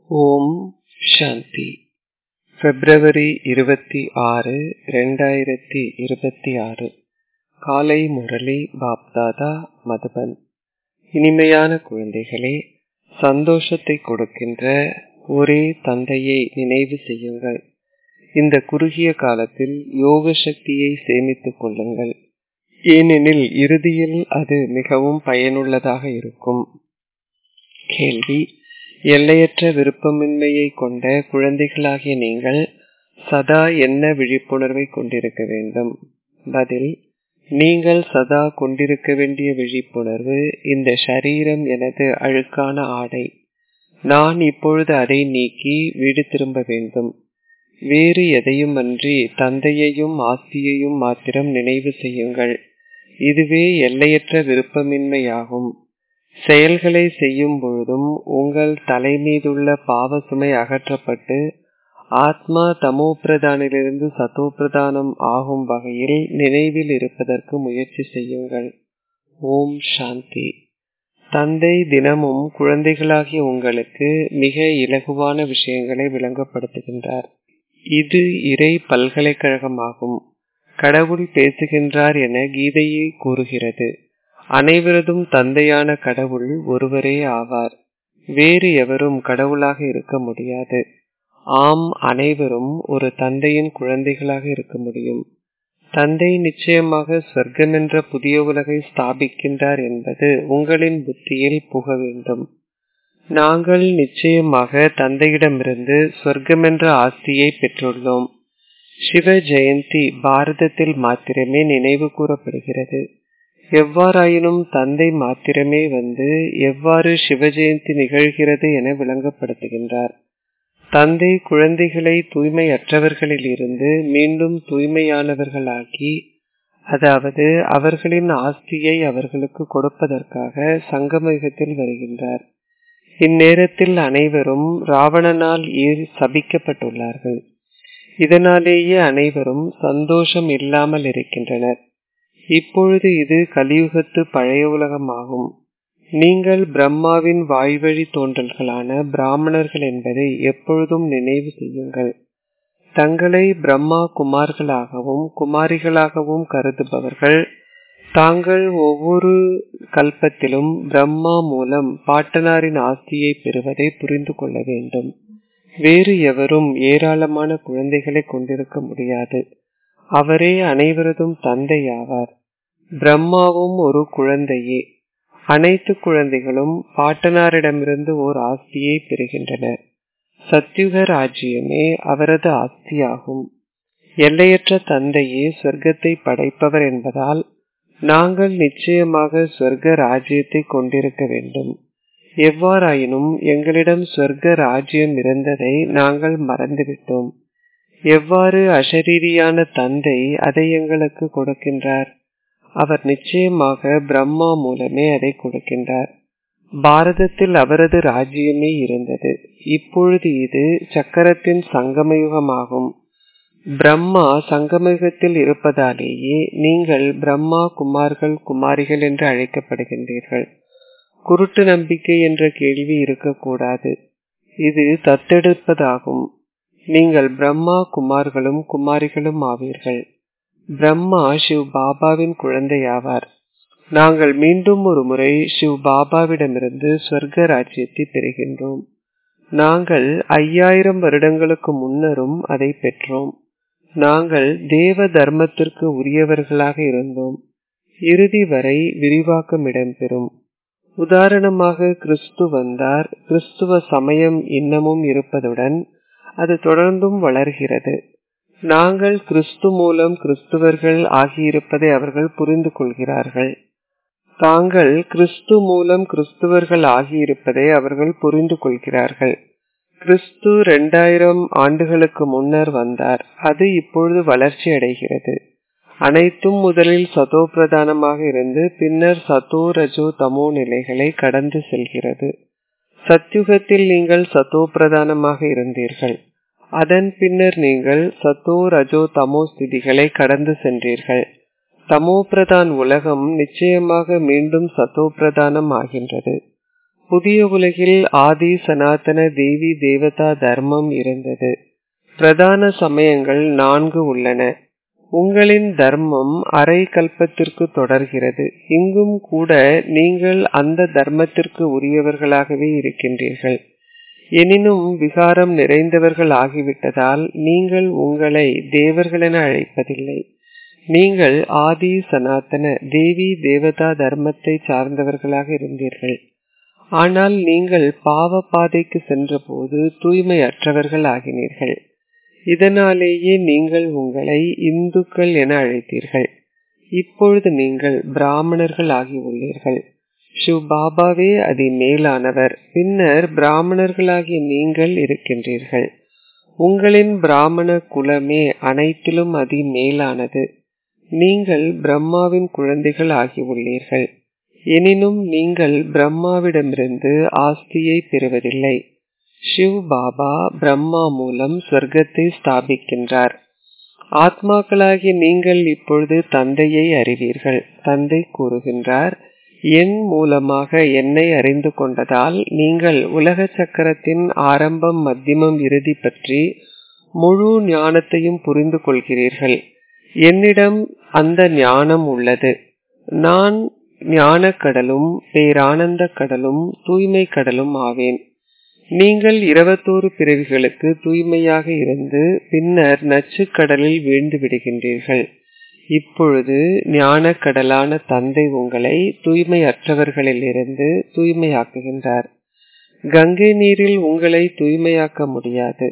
ஓம் சாந்தி பிப்ரவரி இருபத்தி ஆறு ரெண்டாயிரத்தி இருபத்தி ஆறு காலை முரளி பாப்தாதா மதுபன் இனிமையான குழந்தைகளே சந்தோஷத்தை கொடுக்கின்ற ஒரே தந்தையை நினைவு செய்யுங்கள் இந்த குறுகிய காலத்தில் யோக சக்தியை சேமித்துக் கொள்ளுங்கள் ஏனெனில் இறுதியில் அது மிகவும் பயனுள்ளதாக இருக்கும் கேள்வி எல்லையற்ற விருப்பமின்மையை கொண்ட குழந்தைகளாகிய நீங்கள் சதா என்ன விழிப்புணர்வை கொண்டிருக்க வேண்டும் பதில் நீங்கள் சதா கொண்டிருக்க வேண்டிய விழிப்புணர்வு இந்த ஷரீரம் எனது அழுக்கான ஆடை நான் இப்பொழுது அதை நீக்கி வீடு திரும்ப வேண்டும் வேறு எதையும் அன்றி தந்தையையும் ஆஸ்தியையும் மாத்திரம் நினைவு செய்யுங்கள் இதுவே எல்லையற்ற விருப்பமின்மையாகும் செயல்களை செய்யும் பொழுதும் உங்கள் தலை மீதுள்ள பாவ சுமை அகற்றப்பட்டு ஆத்மா தமோ பிரதானிலிருந்து சத்தோ பிரதானம் ஆகும் வகையில் நினைவில் இருப்பதற்கு முயற்சி செய்யுங்கள் ஓம் சாந்தி தந்தை தினமும் குழந்தைகளாகிய உங்களுக்கு மிக இலகுவான விஷயங்களை விளங்கப்படுத்துகின்றார் இது இறை பல்கலைக்கழகமாகும் கடவுள் பேசுகின்றார் என கீதையை கூறுகிறது அனைவரதும் தந்தையான கடவுள் ஒருவரே ஆவார் வேறு எவரும் கடவுளாக இருக்க முடியாது ஆம் அனைவரும் ஒரு தந்தையின் குழந்தைகளாக இருக்க முடியும் தந்தை நிச்சயமாக சொர்க்கம் என்ற புதிய உலகை ஸ்தாபிக்கின்றார் என்பது உங்களின் புத்தியில் புக வேண்டும் நாங்கள் நிச்சயமாக தந்தையிடமிருந்து சொர்க்கம் என்ற ஆஸ்தியை பெற்றுள்ளோம் சிவ ஜெயந்தி பாரதத்தில் மாத்திரமே நினைவு கூறப்படுகிறது எவ்வாறாயினும் தந்தை மாத்திரமே வந்து எவ்வாறு சிவஜெயந்தி நிகழ்கிறது என விளங்கப்படுத்துகின்றார் தந்தை குழந்தைகளை தூய்மையற்றவர்களில் இருந்து மீண்டும் தூய்மையானவர்களாக்கி அதாவது அவர்களின் ஆஸ்தியை அவர்களுக்கு கொடுப்பதற்காக சங்கமயுகத்தில் வருகின்றார் இந்நேரத்தில் அனைவரும் ராவணனால் சபிக்கப்பட்டுள்ளார்கள் இதனாலேயே அனைவரும் சந்தோஷம் இல்லாமல் இருக்கின்றனர் இப்பொழுது இது கலியுகத்து பழைய உலகமாகும் நீங்கள் பிரம்மாவின் வாய்வழி தோன்றல்களான பிராமணர்கள் என்பதை எப்பொழுதும் நினைவு செய்யுங்கள் தங்களை பிரம்மா குமார்களாகவும் குமாரிகளாகவும் கருதுபவர்கள் தாங்கள் ஒவ்வொரு கல்பத்திலும் பிரம்மா மூலம் பாட்டனாரின் ஆஸ்தியை பெறுவதை புரிந்து கொள்ள வேண்டும் வேறு எவரும் ஏராளமான குழந்தைகளை கொண்டிருக்க முடியாது அவரே அனைவரதும் தந்தையாவார் பிரம்மாவும் ஒரு குழந்தையே அனைத்து குழந்தைகளும் பாட்டனாரிடமிருந்து ஓர் ஆஸ்தியை பெறுகின்றனர் சத்யுக ராஜ்யமே அவரது ஆஸ்தியாகும் எல்லையற்ற தந்தையே சொர்க்கத்தை படைப்பவர் என்பதால் நாங்கள் நிச்சயமாக சொர்க்க ராஜ்யத்தை கொண்டிருக்க வேண்டும் எவ்வாறாயினும் எங்களிடம் சொர்க்க ராஜ்யம் இருந்ததை நாங்கள் மறந்துவிட்டோம் எவ்வாறு அஷரீரியான தந்தை அதை எங்களுக்கு கொடுக்கின்றார் அவர் நிச்சயமாக பிரம்மா மூலமே அதை கொடுக்கின்றார் பாரதத்தில் அவரது ராஜ்யமே இருந்தது இப்பொழுது இது சக்கரத்தின் சங்கமயுகமாகும் பிரம்மா சங்கமயுகத்தில் இருப்பதாலேயே நீங்கள் பிரம்மா குமார்கள் குமாரிகள் என்று அழைக்கப்படுகின்றீர்கள் குருட்டு நம்பிக்கை என்ற கேள்வி இருக்கக்கூடாது இது தத்தெடுப்பதாகும் நீங்கள் பிரம்மா குமார்களும் குமாரிகளும் ஆவீர்கள் பிரம்மா சிவ் பாபாவின் குழந்தையாவார் நாங்கள் மீண்டும் ஒரு முறை சிவ் பாபாவிடமிருந்து சொர்க்க ராஜ்யத்தை பெறுகின்றோம் நாங்கள் ஐயாயிரம் வருடங்களுக்கு முன்னரும் அதை பெற்றோம் நாங்கள் தேவ தர்மத்திற்கு உரியவர்களாக இருந்தோம் இறுதி வரை விரிவாக்கம் இடம்பெறும் உதாரணமாக கிறிஸ்து வந்தார் கிறிஸ்துவ சமயம் இன்னமும் இருப்பதுடன் அது தொடர்ந்தும் வளர்கிறது நாங்கள் கிறிஸ்து மூலம் கிறிஸ்துவர்கள் ஆகியிருப்பதை அவர்கள் புரிந்து கொள்கிறார்கள் தாங்கள் கிறிஸ்து மூலம் கிறிஸ்துவர்கள் ஆகியிருப்பதை அவர்கள் புரிந்து கொள்கிறார்கள் கிறிஸ்து இரண்டாயிரம் ஆண்டுகளுக்கு முன்னர் வந்தார் அது இப்பொழுது வளர்ச்சி அடைகிறது அனைத்தும் முதலில் சதோ பிரதானமாக இருந்து பின்னர் சதோ ரஜோ தமோ நிலைகளை கடந்து செல்கிறது சத்யுகத்தில் நீங்கள் சத்தோ பிரதானமாக இருந்தீர்கள் அதன் பின்னர் நீங்கள் சத்தோ ரஜோ தமோ ஸ்திதிகளை கடந்து சென்றீர்கள் தமோ பிரதான் உலகம் நிச்சயமாக மீண்டும் சத்தோ பிரதானம் ஆகின்றது புதிய உலகில் ஆதி சனாதன தேவி தேவதா தர்மம் இருந்தது பிரதான சமயங்கள் நான்கு உள்ளன உங்களின் தர்மம் அரை கல்பத்திற்கு தொடர்கிறது இங்கும் கூட நீங்கள் அந்த தர்மத்திற்கு உரியவர்களாகவே இருக்கின்றீர்கள் எனினும் விகாரம் நிறைந்தவர்கள் ஆகிவிட்டதால் நீங்கள் உங்களை தேவர்கள் என அழைப்பதில்லை நீங்கள் ஆதி சனாதன தேவி தேவதா தர்மத்தை சார்ந்தவர்களாக இருந்தீர்கள் ஆனால் நீங்கள் பாவ பாதைக்கு சென்றபோது தூய்மையற்றவர்கள் ஆகினீர்கள் இதனாலேயே நீங்கள் உங்களை இந்துக்கள் என அழைத்தீர்கள் இப்பொழுது நீங்கள் பிராமணர்கள் ஆகி உள்ளீர்கள் ஷிவ் பாபாவே அதி மேலானவர் பின்னர் பிராமணர்களாகிய நீங்கள் இருக்கின்றீர்கள் உங்களின் பிராமண குலமே அனைத்திலும் அதி மேலானது நீங்கள் பிரம்மாவின் குழந்தைகள் ஆகி உள்ளீர்கள் எனினும் நீங்கள் பிரம்மாவிடமிருந்து ஆஸ்தியை பெறுவதில்லை ஷிவ் பாபா பிரம்மா மூலம் சொர்க்கத்தை ஸ்தாபிக்கின்றார் ஆத்மாக்களாகிய நீங்கள் இப்பொழுது தந்தையை அறிவீர்கள் தந்தை கூறுகின்றார் என் மூலமாக என்னை அறிந்து கொண்டதால் நீங்கள் உலக சக்கரத்தின் ஆரம்பம் மத்தியமம் இறுதி பற்றி முழு ஞானத்தையும் புரிந்து கொள்கிறீர்கள் என்னிடம் அந்த ஞானம் உள்ளது நான் ஞான கடலும் பேரானந்த கடலும் தூய்மை கடலும் ஆவேன் நீங்கள் இருபத்தோரு பிறவிகளுக்கு தூய்மையாக இருந்து பின்னர் நச்சுக்கடலில் வீழ்ந்து விடுகின்றீர்கள் இப்பொழுது ஞான கடலான தந்தை உங்களை தூய்மையற்றவர்களிலிருந்து தூய்மையாக்குகின்றார் கங்கை நீரில் உங்களை தூய்மையாக்க முடியாது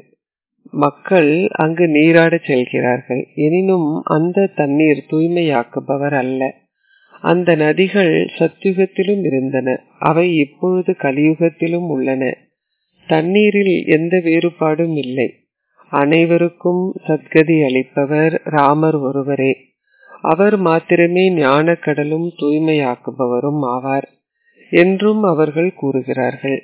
மக்கள் அங்கு நீராடச் செல்கிறார்கள் எனினும் அந்த தண்ணீர் தூய்மையாக்குபவர் அல்ல அந்த நதிகள் சத்யுகத்திலும் இருந்தன அவை இப்பொழுது கலியுகத்திலும் உள்ளன தண்ணீரில் எந்த வேறுபாடும் இல்லை அனைவருக்கும் சத்கதி அளிப்பவர் ராமர் ஒருவரே அவர் மாத்திரமே ஞான கடலும் தூய்மையாக்குபவரும் ஆவார் என்றும் அவர்கள் கூறுகிறார்கள்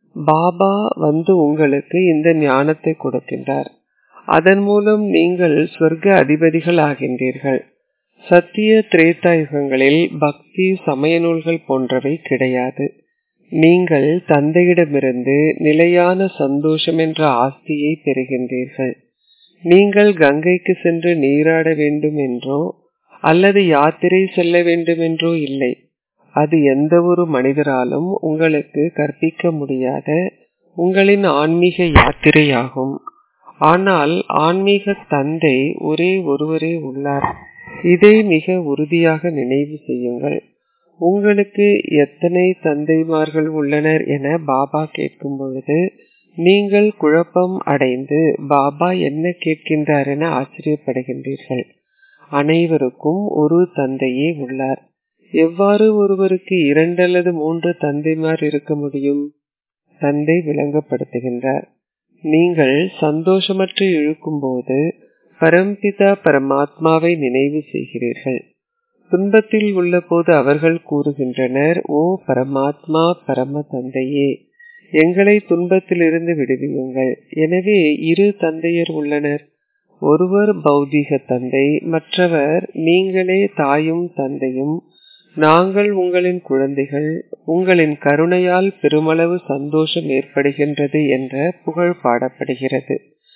பாபா வந்து உங்களுக்கு இந்த ஞானத்தை கொடுக்கின்றார் அதன் மூலம் நீங்கள் சொர்க்க அதிபதிகள் ஆகின்றீர்கள் சத்திய திரேதாயுகங்களில் பக்தி சமய நூல்கள் போன்றவை கிடையாது நீங்கள் தந்தையிடமிருந்து நிலையான சந்தோஷம் என்ற ஆஸ்தியை பெறுகின்றீர்கள் நீங்கள் கங்கைக்கு சென்று நீராட வேண்டும் என்றோ அல்லது யாத்திரை செல்ல வேண்டும் என்றோ இல்லை அது எந்த ஒரு மனிதராலும் உங்களுக்கு கற்பிக்க முடியாத உங்களின் ஆன்மீக யாத்திரையாகும் ஆனால் ஆன்மீக தந்தை ஒரே ஒருவரே உள்ளார் இதை மிக உறுதியாக நினைவு செய்யுங்கள் உங்களுக்கு எத்தனை தந்தைமார்கள் உள்ளனர் என பாபா கேட்கும் பொழுது நீங்கள் குழப்பம் அடைந்து பாபா என்ன கேட்கின்றார் என ஆச்சரியப்படுகின்றீர்கள் அனைவருக்கும் ஒரு தந்தையே உள்ளார் எவ்வாறு ஒருவருக்கு இரண்டு அல்லது மூன்று தந்தைமார் இருக்க முடியும் தந்தை விளங்கப்படுத்துகின்றார் நீங்கள் சந்தோஷமற்று இழுக்கும்போது பரம்பிதா பரமாத்மாவை நினைவு செய்கிறீர்கள் துன்பத்தில் உள்ள போது அவர்கள் கூறுகின்றனர் ஓ பரமாத்மா பரம தந்தையே எங்களை துன்பத்திலிருந்து விடுவியுங்கள் எனவே இரு தந்தையர் உள்ளனர் ஒருவர் பௌதிக தந்தை மற்றவர் நீங்களே தாயும் தந்தையும் நாங்கள் உங்களின் குழந்தைகள் உங்களின் கருணையால் பெருமளவு சந்தோஷம் ஏற்படுகின்றது என்ற புகழ் பாடப்படுகிறது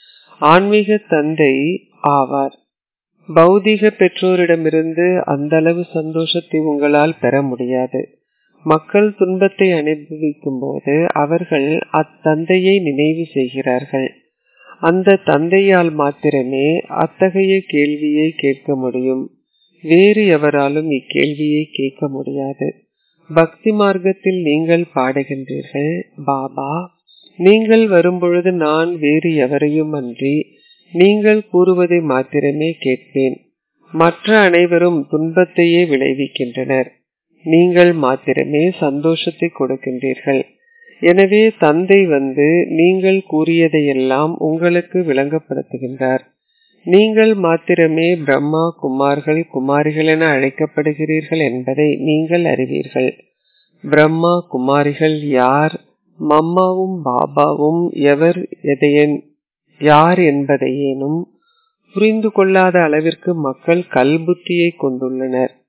ஆன்மீக தந்தை ஆவார் பௌதிக பெற்றோரிடமிருந்து அந்த அளவு சந்தோஷத்தை உங்களால் பெற முடியாது மக்கள் துன்பத்தை அனுபவிக்கும் போது அவர்கள் அத்தந்தையை நினைவு செய்கிறார்கள் அந்த தந்தையால் மாத்திரமே அத்தகைய கேள்வியை கேட்க முடியும் வேறு எவராலும் இக்கேள்வியை கேட்க முடியாது பக்தி மார்க்கத்தில் நீங்கள் பாடுகின்றீர்கள் பாபா நீங்கள் வரும்பொழுது நான் வேறு எவரையும் அன்றி நீங்கள் கூறுவதை மாத்திரமே கேட்பேன் மற்ற அனைவரும் துன்பத்தையே விளைவிக்கின்றனர் நீங்கள் மாத்திரமே சந்தோஷத்தை கொடுக்கின்றீர்கள் எனவே தந்தை வந்து நீங்கள் கூறியதையெல்லாம் உங்களுக்கு விளங்கப்படுத்துகின்றார் நீங்கள் மாத்திரமே பிரம்மா குமார்கள் குமாரிகள் என அழைக்கப்படுகிறீர்கள் என்பதை நீங்கள் அறிவீர்கள் பிரம்மா குமாரிகள் யார் மம்மாவும் பாபாவும் எவர் எதையன் யார் என்பதையேனும் புரிந்து கொள்ளாத அளவிற்கு மக்கள் கல்புத்தியை கொண்டுள்ளனர்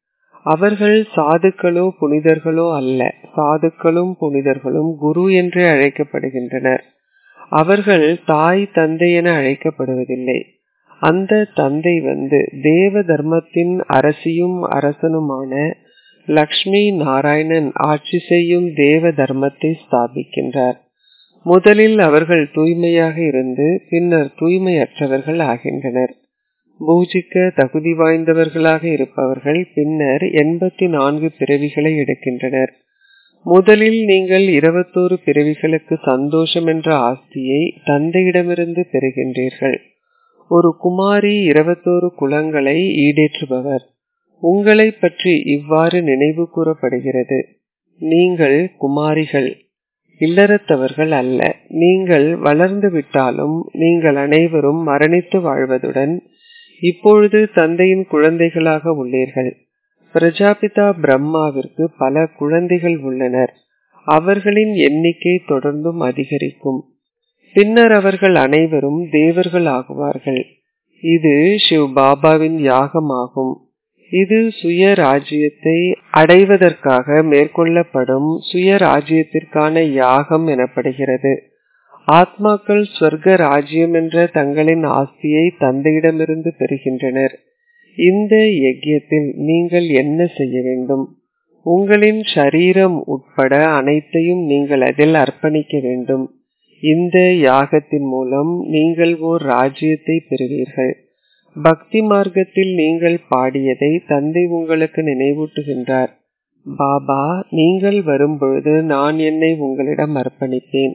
அவர்கள் சாதுக்களோ புனிதர்களோ அல்ல சாதுக்களும் புனிதர்களும் குரு என்றே அழைக்கப்படுகின்றனர் அவர்கள் தாய் தந்தை என அழைக்கப்படுவதில்லை அந்த தந்தை வந்து தேவ தர்மத்தின் அரசியும் அரசனுமான லக்ஷ்மி நாராயணன் ஆட்சி செய்யும் தேவ தர்மத்தை ஸ்தாபிக்கின்றார் முதலில் அவர்கள் தூய்மையாக இருந்து பின்னர் தூய்மையற்றவர்கள் ஆகின்றனர் பூஜிக்க தகுதி வாய்ந்தவர்களாக இருப்பவர்கள் பின்னர் எண்பத்தி நான்கு பிறவிகளை எடுக்கின்றனர் முதலில் நீங்கள் இருபத்தோரு பிறவிகளுக்கு சந்தோஷம் என்ற ஆஸ்தியை தந்தையிடமிருந்து பெறுகின்றீர்கள் ஒரு குமாரி இருபத்தோரு குலங்களை ஈடேற்றுபவர் உங்களை பற்றி இவ்வாறு நினைவு கூறப்படுகிறது நீங்கள் குமாரிகள் இல்லறத்தவர்கள் அல்ல நீங்கள் வளர்ந்து விட்டாலும் நீங்கள் அனைவரும் மரணித்து வாழ்வதுடன் இப்பொழுது தந்தையின் குழந்தைகளாக உள்ளீர்கள் பிரஜாபிதா பிரம்மாவிற்கு பல குழந்தைகள் உள்ளனர் அவர்களின் எண்ணிக்கை தொடர்ந்தும் அதிகரிக்கும் பின்னர் அவர்கள் அனைவரும் தேவர்கள் ஆகுவார்கள் இது சிவ் பாபாவின் யாகமாகும் இது சுய ராஜ்யத்தை அடைவதற்காக மேற்கொள்ளப்படும் சுய ராஜ்யத்திற்கான யாகம் எனப்படுகிறது ஆத்மாக்கள் ஸ்வர்க ராஜ்யம் என்ற தங்களின் ஆஸ்தியை தந்தையிடமிருந்து பெறுகின்றனர் இந்த யஜ்யத்தில் நீங்கள் என்ன செய்ய வேண்டும் உங்களின் சரீரம் உட்பட அனைத்தையும் நீங்கள் அதில் அர்ப்பணிக்க வேண்டும் இந்த யாகத்தின் மூலம் நீங்கள் ஓர் ராஜ்யத்தை பெறுவீர்கள் பக்தி மார்க்கத்தில் நீங்கள் பாடியதை தந்தை உங்களுக்கு நினைவூட்டுகின்றார் பாபா நீங்கள் வரும்பொழுது நான் என்னை உங்களிடம் அர்ப்பணிப்பேன்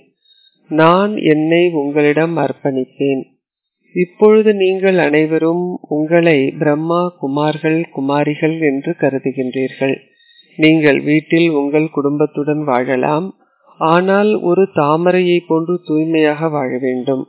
நான் என்னை உங்களிடம் அர்ப்பணிப்பேன் இப்பொழுது நீங்கள் அனைவரும் உங்களை பிரம்மா குமார்கள் குமாரிகள் என்று கருதுகின்றீர்கள் நீங்கள் வீட்டில் உங்கள் குடும்பத்துடன் வாழலாம் ஆனால் ஒரு தாமரையை போன்று தூய்மையாக வாழ வேண்டும்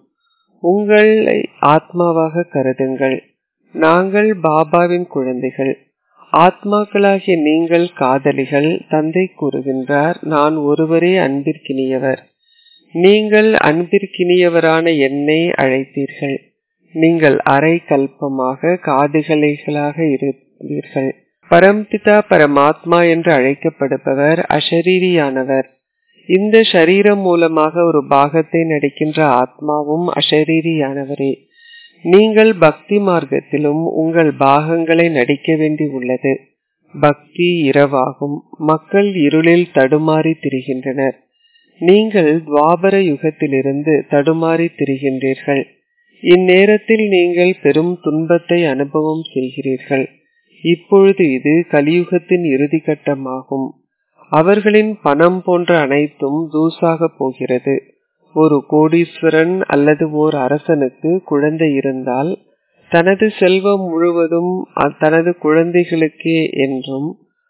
உங்களை ஆத்மாவாக கருதுங்கள் நாங்கள் பாபாவின் குழந்தைகள் ஆத்மாக்களாகிய நீங்கள் காதலிகள் தந்தை கூறுகின்றார் நான் ஒருவரே அன்பிற்கினியவர் நீங்கள் அன்பிற்கினியவரான என்னை அழைத்தீர்கள் நீங்கள் அரை கல்பமாக காதுகளைகளாக இருந்தீர்கள் பரம்பிதா பரமாத்மா என்று அழைக்கப்படுபவர் அஷரீரியானவர் இந்த சரீரம் மூலமாக ஒரு பாகத்தை நடிக்கின்ற ஆத்மாவும் அஷரீரியானவரே நீங்கள் பக்தி மார்க்கத்திலும் உங்கள் பாகங்களை நடிக்க வேண்டி உள்ளது பக்தி இரவாகும் மக்கள் இருளில் தடுமாறி திரிகின்றனர் நீங்கள் துவாபர யுகத்திலிருந்து தடுமாறி திரிகின்றீர்கள் இந்நேரத்தில் நீங்கள் பெரும் துன்பத்தை அனுபவம் செய்கிறீர்கள் இப்பொழுது இது கலியுகத்தின் இறுதி கட்டமாகும் அவர்களின் பணம் போன்ற அனைத்தும் தூசாக போகிறது ஒரு கோடீஸ்வரன் அல்லது ஓர் அரசனுக்கு குழந்தை இருந்தால் தனது செல்வம் முழுவதும் தனது குழந்தைகளுக்கே என்றும்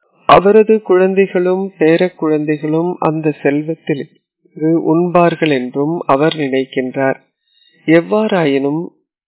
அவரது குழந்தைகளும் பேர குழந்தைகளும் அந்த செல்வத்தில் உண்பார்கள் என்றும் அவர் நினைக்கின்றார் எவ்வாறாயினும்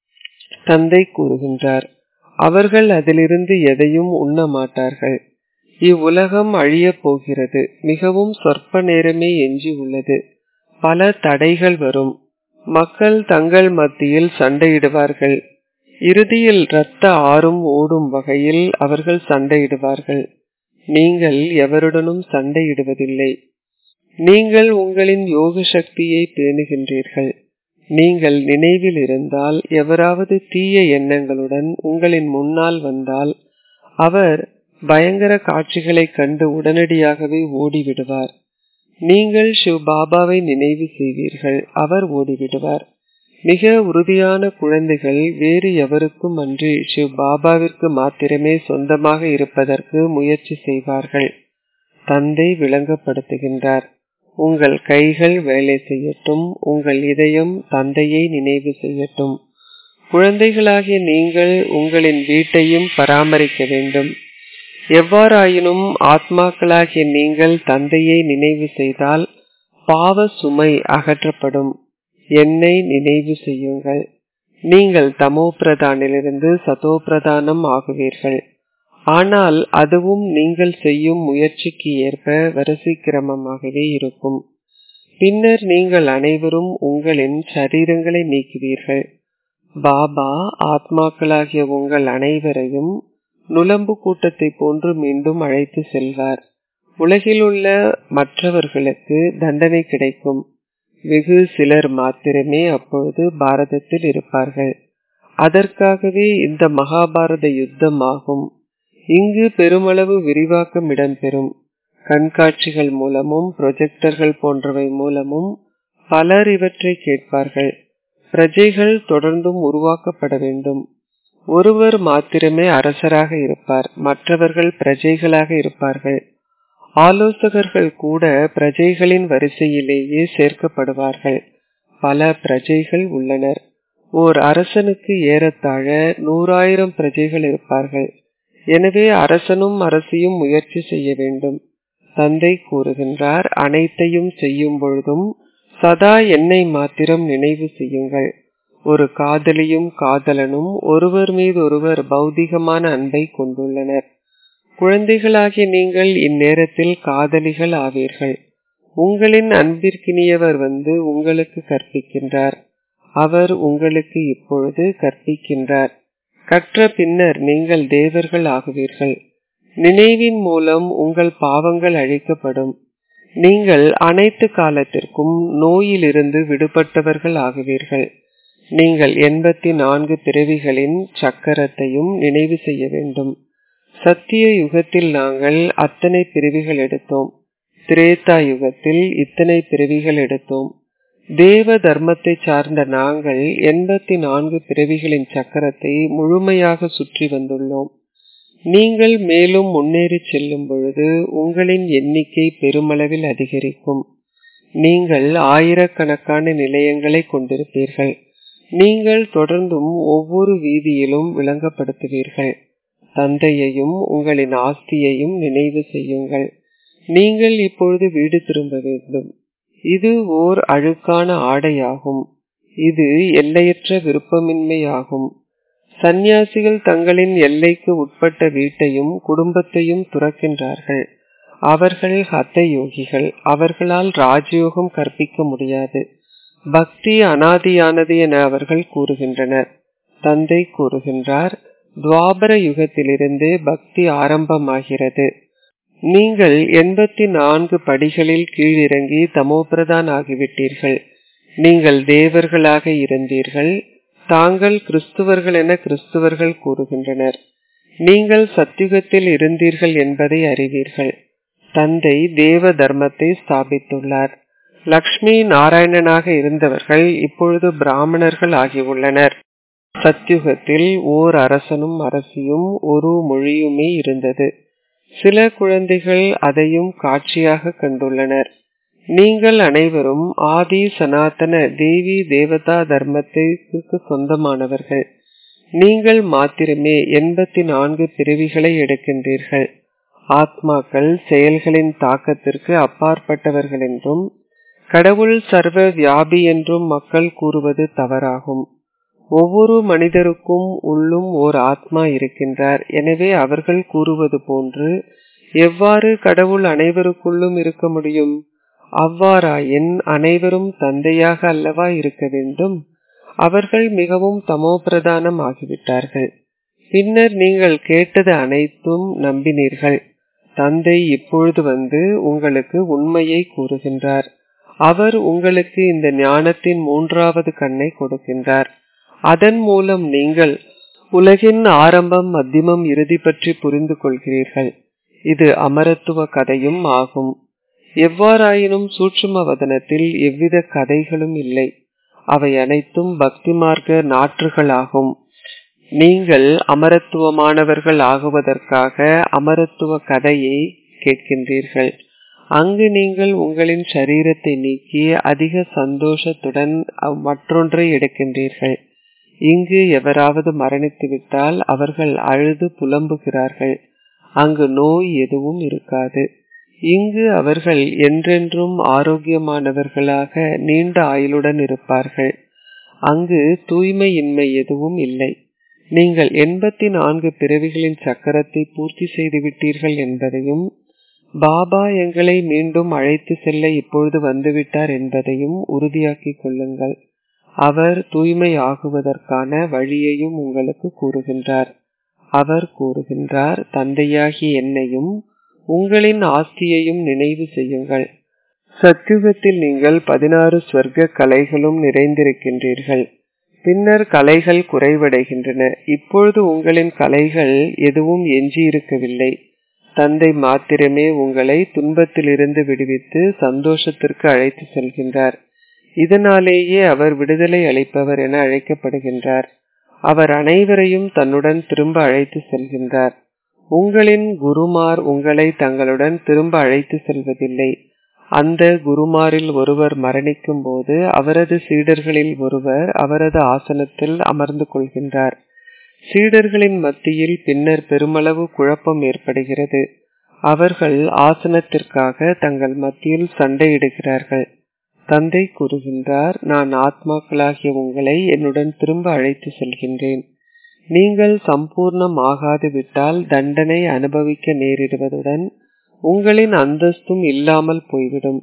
தந்தை கூறுகின்றார் அவர்கள் அதிலிருந்து எதையும் உண்ண மாட்டார்கள் இவ்வுலகம் அழியப் போகிறது மிகவும் சொற்ப நேரமே எஞ்சி உள்ளது பல தடைகள் வரும் மக்கள் தங்கள் மத்தியில் சண்டையிடுவார்கள் இறுதியில் இரத்த ஆறும் ஓடும் வகையில் அவர்கள் சண்டையிடுவார்கள் நீங்கள் எவருடனும் சண்டையிடுவதில்லை நீங்கள் உங்களின் யோக சக்தியை பேணுகின்றீர்கள் நீங்கள் நினைவில் இருந்தால் எவராவது தீய எண்ணங்களுடன் உங்களின் முன்னால் வந்தால் அவர் பயங்கர காட்சிகளைக் கண்டு உடனடியாகவே ஓடிவிடுவார் நீங்கள் சிவ் பாபாவை நினைவு செய்வீர்கள் அவர் ஓடிவிடுவார் மிக உறுதியான குழந்தைகள் வேறு எவருக்கும் அன்றி சிவ் பாபாவிற்கு மாத்திரமே சொந்தமாக இருப்பதற்கு முயற்சி செய்வார்கள் தந்தை விளங்கப்படுத்துகின்றார் உங்கள் கைகள் வேலை செய்யட்டும் உங்கள் இதயம் தந்தையை நினைவு செய்யட்டும் குழந்தைகளாகிய நீங்கள் உங்களின் வீட்டையும் பராமரிக்க வேண்டும் எவ்வாறாயினும் ஆத்மாக்களாகிய நீங்கள் தந்தையை நினைவு செய்தால் பாவ சுமை அகற்றப்படும் என்னை நினைவு செய்யுங்கள் நீங்கள் தமோ பிரதானிலிருந்து சதோ பிரதானம் ஆகுவீர்கள் ஆனால் அதுவும் நீங்கள் செய்யும் முயற்சிக்கு ஏற்ப வரிசை கிரமமாகவே இருக்கும் பின்னர் நீங்கள் அனைவரும் உங்களின் சரீரங்களை நீக்குவீர்கள் பாபா ஆத்மாக்களாகிய உங்கள் அனைவரையும் நுளம்பு கூட்டத்தை போன்று மீண்டும் அழைத்து செல்வார் உலகிலுள்ள மற்றவர்களுக்கு தண்டனை கிடைக்கும் வெகு சிலர் மாத்திரமே அப்பொழுது பாரதத்தில் இருப்பார்கள் அதற்காகவே இந்த மகாபாரத யுத்தம் ஆகும் இங்கு பெருமளவு விரிவாக்கம் இடம்பெறும் கண்காட்சிகள் மூலமும் ப்ரொஜெக்டர்கள் போன்றவை மூலமும் பலர் இவற்றை கேட்பார்கள் பிரஜைகள் தொடர்ந்தும் உருவாக்கப்பட வேண்டும் ஒருவர் மாத்திரமே அரசராக இருப்பார் மற்றவர்கள் பிரஜைகளாக இருப்பார்கள் ஆலோசகர்கள் கூட பிரஜைகளின் வரிசையிலேயே சேர்க்கப்படுவார்கள் பல பிரஜைகள் உள்ளனர் ஓர் அரசனுக்கு ஏறத்தாழ நூறாயிரம் பிரஜைகள் இருப்பார்கள் எனவே அரசனும் அரசியும் முயற்சி செய்ய வேண்டும் தந்தை கூறுகின்றார் அனைத்தையும் செய்யும் பொழுதும் சதா என்னை மாத்திரம் நினைவு செய்யுங்கள் ஒரு காதலியும் காதலனும் ஒருவர் மீது ஒருவர் பௌதிகமான அன்பை கொண்டுள்ளனர் குழந்தைகளாகிய நீங்கள் இந்நேரத்தில் காதலிகள் ஆவீர்கள் உங்களின் அன்பிற்கினியவர் வந்து உங்களுக்கு கற்பிக்கின்றார் அவர் உங்களுக்கு இப்பொழுது கற்பிக்கின்றார் கற்ற பின்னர் நீங்கள் தேவர்கள் ஆகுவீர்கள் நினைவின் மூலம் உங்கள் பாவங்கள் அழிக்கப்படும் நீங்கள் அனைத்து காலத்திற்கும் நோயிலிருந்து விடுபட்டவர்கள் ஆகுவீர்கள் நீங்கள் எண்பத்தி நான்கு பிறவிகளின் சக்கரத்தையும் நினைவு செய்ய வேண்டும் சத்திய யுகத்தில் நாங்கள் அத்தனை பிறவிகள் எடுத்தோம் திரேதா யுகத்தில் இத்தனை பிறவிகள் எடுத்தோம் தேவ தர்மத்தை சார்ந்த நாங்கள் எண்பத்தி நான்கு பிறவிகளின் சக்கரத்தை முழுமையாக சுற்றி வந்துள்ளோம் நீங்கள் மேலும் முன்னேறி செல்லும் பொழுது உங்களின் எண்ணிக்கை பெருமளவில் அதிகரிக்கும் நீங்கள் ஆயிரக்கணக்கான நிலையங்களை கொண்டிருப்பீர்கள் நீங்கள் தொடர்ந்தும் ஒவ்வொரு வீதியிலும் விளங்கப்படுத்துவீர்கள் தந்தையையும் உங்களின் ஆஸ்தியையும் நினைவு செய்யுங்கள் நீங்கள் இப்பொழுது வீடு திரும்ப வேண்டும் இது ஓர் அழுக்கான ஆடையாகும் இது எல்லையற்ற விருப்பமின்மையாகும் சந்நியாசிகள் தங்களின் எல்லைக்கு உட்பட்ட வீட்டையும் குடும்பத்தையும் துறக்கின்றார்கள் அவர்கள் ஹத்த யோகிகள் அவர்களால் ராஜயோகம் கற்பிக்க முடியாது பக்தி அனாதியானது என அவர்கள் கூறுகின்றனர் தந்தை கூறுகின்றார் துவாபர யுகத்திலிருந்தே பக்தி ஆரம்பமாகிறது நீங்கள் எண்பத்தி நான்கு படிகளில் கீழிறங்கி தமோபிரதான் ஆகிவிட்டீர்கள் நீங்கள் தேவர்களாக இருந்தீர்கள் தாங்கள் கிறிஸ்துவர்கள் என கிறிஸ்துவர்கள் கூறுகின்றனர் நீங்கள் சத்தியுகத்தில் இருந்தீர்கள் என்பதை அறிவீர்கள் தந்தை தேவ தர்மத்தை ஸ்தாபித்துள்ளார் லக்ஷ்மி நாராயணனாக இருந்தவர்கள் இப்பொழுது பிராமணர்கள் ஆகியுள்ளனர் சத்யுகத்தில் ஓர் அரசனும் அரசியும் ஒரு மொழியுமே இருந்தது சில குழந்தைகள் அதையும் காட்சியாக கண்டுள்ளனர் நீங்கள் அனைவரும் ஆதி சனாதன தேவி தேவதா தர்மத்திற்கு சொந்தமானவர்கள் நீங்கள் மாத்திரமே எண்பத்தி நான்கு பிறவிகளை எடுக்கின்றீர்கள் ஆத்மாக்கள் செயல்களின் தாக்கத்திற்கு அப்பாற்பட்டவர்கள் என்றும் கடவுள் சர்வ வியாபி என்றும் மக்கள் கூறுவது தவறாகும் ஒவ்வொரு மனிதருக்கும் உள்ளும் ஓர் ஆத்மா இருக்கின்றார் எனவே அவர்கள் கூறுவது போன்று எவ்வாறு கடவுள் அனைவருக்குள்ளும் இருக்க முடியும் அவ்வாறாயின் அனைவரும் தந்தையாக அல்லவா இருக்க வேண்டும் அவர்கள் மிகவும் தமோபிரதானம் ஆகிவிட்டார்கள் பின்னர் நீங்கள் கேட்டது அனைத்தும் நம்பினீர்கள் தந்தை இப்பொழுது வந்து உங்களுக்கு உண்மையை கூறுகின்றார் அவர் உங்களுக்கு இந்த ஞானத்தின் மூன்றாவது கண்ணை கொடுக்கின்றார் அதன் மூலம் நீங்கள் உலகின் ஆரம்பம் மத்தியமம் இறுதி பற்றி புரிந்து கொள்கிறீர்கள் இது அமரத்துவ கதையும் ஆகும் எவ்வாறாயினும் சூட்சும வதனத்தில் எவ்வித கதைகளும் இல்லை அவை அனைத்தும் பக்தி மார்க்க நாற்றுகளாகும் நீங்கள் அமரத்துவமானவர்கள் ஆகுவதற்காக அமரத்துவ கதையை கேட்கின்றீர்கள் அங்கு நீங்கள் உங்களின் சரீரத்தை நீக்கி அதிக சந்தோஷத்துடன் மற்றொன்றை எடுக்கின்றீர்கள் இங்கு எவராவது மரணித்து விட்டால் அவர்கள் அழுது புலம்புகிறார்கள் அங்கு நோய் எதுவும் இருக்காது இங்கு அவர்கள் என்றென்றும் ஆரோக்கியமானவர்களாக நீண்ட ஆயுளுடன் இருப்பார்கள் அங்கு தூய்மையின்மை எதுவும் இல்லை நீங்கள் எண்பத்தி நான்கு பிறவிகளின் சக்கரத்தை பூர்த்தி செய்து விட்டீர்கள் என்பதையும் பாபா எங்களை மீண்டும் அழைத்து செல்ல இப்பொழுது வந்துவிட்டார் என்பதையும் உறுதியாக்கிக் கொள்ளுங்கள் அவர் தூய்மை ஆகுவதற்கான வழியையும் உங்களுக்கு கூறுகின்றார் அவர் கூறுகின்றார் தந்தையாகிய என்னையும் உங்களின் ஆஸ்தியையும் நினைவு செய்யுங்கள் சத்யுகத்தில் நீங்கள் பதினாறு ஸ்வர்க்க கலைகளும் நிறைந்திருக்கின்றீர்கள் பின்னர் கலைகள் குறைவடைகின்றன இப்பொழுது உங்களின் கலைகள் எதுவும் எஞ்சி இருக்கவில்லை தந்தை மாத்திரமே உங்களை துன்பத்திலிருந்து விடுவித்து சந்தோஷத்திற்கு அழைத்து செல்கின்றார் இதனாலேயே அவர் விடுதலை அளிப்பவர் என அழைக்கப்படுகின்றார் அவர் அனைவரையும் தன்னுடன் திரும்ப அழைத்து செல்கின்றார் உங்களின் குருமார் உங்களை தங்களுடன் திரும்ப அழைத்து செல்வதில்லை அந்த குருமாரில் ஒருவர் மரணிக்கும் போது அவரது சீடர்களில் ஒருவர் அவரது ஆசனத்தில் அமர்ந்து கொள்கின்றார் சீடர்களின் மத்தியில் பின்னர் பெருமளவு குழப்பம் ஏற்படுகிறது அவர்கள் ஆசனத்திற்காக தங்கள் மத்தியில் சண்டையிடுகிறார்கள் தந்தை கூறுகின்றார் நான் ஆத்மாக்களாகிய உங்களை என்னுடன் திரும்ப அழைத்து செல்கின்றேன் நீங்கள் சம்பூர்ணம் ஆகாது விட்டால் தண்டனை அனுபவிக்க நேரிடுவதுடன் உங்களின் அந்தஸ்தும் இல்லாமல் போய்விடும்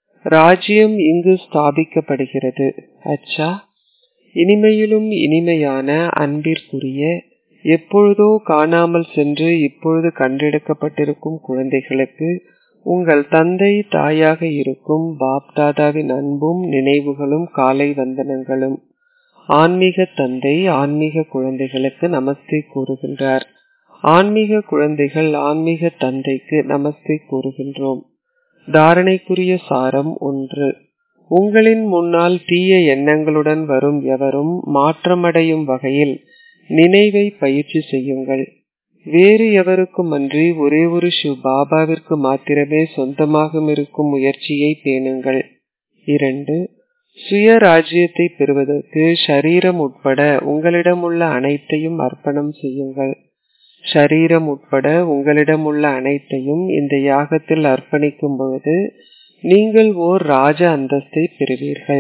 ராஜ்யம் இங்கு ஸ்தாபிக்கப்படுகிறது அச்சா இனிமையிலும் இனிமையான அன்பிற்குரிய எப்பொழுதோ காணாமல் சென்று இப்பொழுது கண்டெடுக்கப்பட்டிருக்கும் குழந்தைகளுக்கு உங்கள் தந்தை தாயாக இருக்கும் பாப்தாதாவின் அன்பும் நினைவுகளும் காலை வந்தனங்களும் ஆன்மீக தந்தை ஆன்மீக குழந்தைகளுக்கு நமஸ்தே கூறுகின்றார் ஆன்மீக குழந்தைகள் ஆன்மீக தந்தைக்கு நமஸ்தே கூறுகின்றோம் தாரணைக்குரிய சாரம் ஒன்று உங்களின் முன்னால் தீய எண்ணங்களுடன் வரும் எவரும் மாற்றமடையும் வகையில் நினைவை பயிற்சி செய்யுங்கள் வேறு எவருக்கும் அன்றி ஒரே ஒரு சிவ் பாபாவிற்கு மாத்திரமே சொந்தமாக இருக்கும் முயற்சியை பேணுங்கள் இரண்டு சுய ராஜ்யத்தை பெறுவதற்கு ஷரீரம் உட்பட உங்களிடம் உள்ள அனைத்தையும் அர்ப்பணம் செய்யுங்கள் ஷரீரம் உட்பட உங்களிடம் உள்ள அனைத்தையும் இந்த யாகத்தில் அர்ப்பணிக்கும் பொழுது நீங்கள் ஓர் ராஜ அந்தஸ்தை பெறுவீர்கள்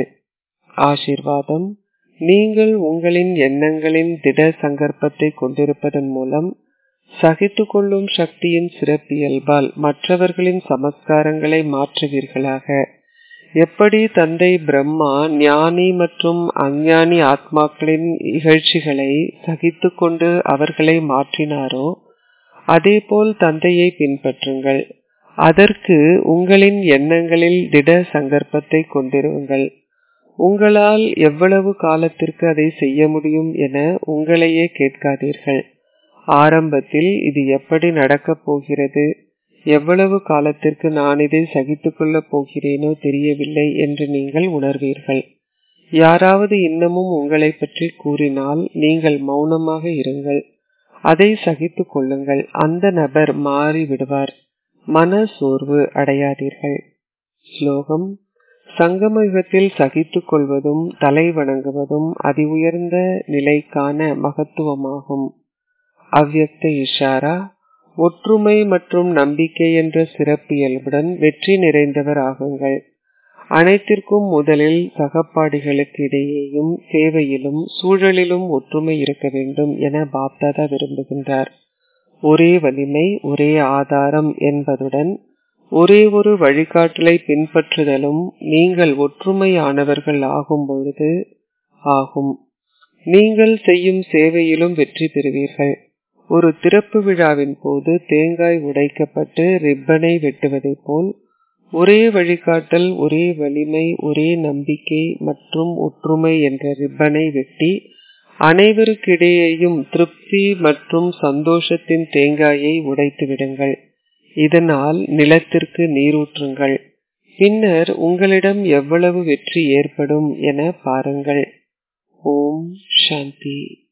ஆசிர்வாதம் நீங்கள் உங்களின் எண்ணங்களின் திட சங்கற்பத்தை கொண்டிருப்பதன் மூலம் சகித்து கொள்ளும் சக்தியின் சிறப்பியல்பால் மற்றவர்களின் சமஸ்காரங்களை மாற்றுவீர்களாக எப்படி தந்தை பிரம்மா ஞானி மற்றும் அஞ்ஞானி ஆத்மாக்களின் இகழ்ச்சிகளை சகித்து கொண்டு அவர்களை மாற்றினாரோ அதேபோல் தந்தையை பின்பற்றுங்கள் அதற்கு உங்களின் எண்ணங்களில் திட சங்கற்பத்தை கொண்டிருங்கள் உங்களால் எவ்வளவு காலத்திற்கு அதை செய்ய முடியும் என உங்களையே கேட்காதீர்கள் ஆரம்பத்தில் இது எப்படி நடக்கப் போகிறது எவ்வளவு காலத்திற்கு நான் இதை சகித்துக் கொள்ளப் போகிறேனோ தெரியவில்லை என்று நீங்கள் உணர்வீர்கள் யாராவது இன்னமும் உங்களை பற்றி கூறினால் நீங்கள் மௌனமாக இருங்கள் அதை சகித்துக் கொள்ளுங்கள் அந்த நபர் மாறி விடுவார் மன சோர்வு அடையாதீர்கள் ஸ்லோகம் சங்கம யுகத்தில் சகித்துக் கொள்வதும் தலை வணங்குவதும் அதி உயர்ந்த நிலைக்கான மகத்துவமாகும் அவ்யக்த இஷாரா ஒற்றுமை மற்றும் நம்பிக்கை என்ற சிறப்பியல்புடன் வெற்றி நிறைந்தவர் ஆகுங்கள் அனைத்திற்கும் முதலில் சகப்பாடிகளுக்கு இடையேயும் சேவையிலும் சூழலிலும் ஒற்றுமை இருக்க வேண்டும் என பாப்தாதா விரும்புகின்றார் ஒரே வலிமை ஒரே ஆதாரம் என்பதுடன் ஒரே ஒரு வழிகாட்டலை பின்பற்றுதலும் நீங்கள் ஒற்றுமையானவர்கள் ஆகும் பொழுது ஆகும் நீங்கள் செய்யும் சேவையிலும் வெற்றி பெறுவீர்கள் ஒரு திறப்பு விழாவின் போது தேங்காய் உடைக்கப்பட்டு ரிப்பனை வெட்டுவதைப் போல் ஒரே வழிகாட்டல் ஒரே வலிமை ஒரே நம்பிக்கை மற்றும் ஒற்றுமை என்ற ரிப்பனை வெட்டி அனைவருக்கிடையேயும் திருப்தி மற்றும் சந்தோஷத்தின் தேங்காயை உடைத்து விடுங்கள் இதனால் நிலத்திற்கு நீரூற்றுங்கள் பின்னர் உங்களிடம் எவ்வளவு வெற்றி ஏற்படும் என பாருங்கள் ஓம் சாந்தி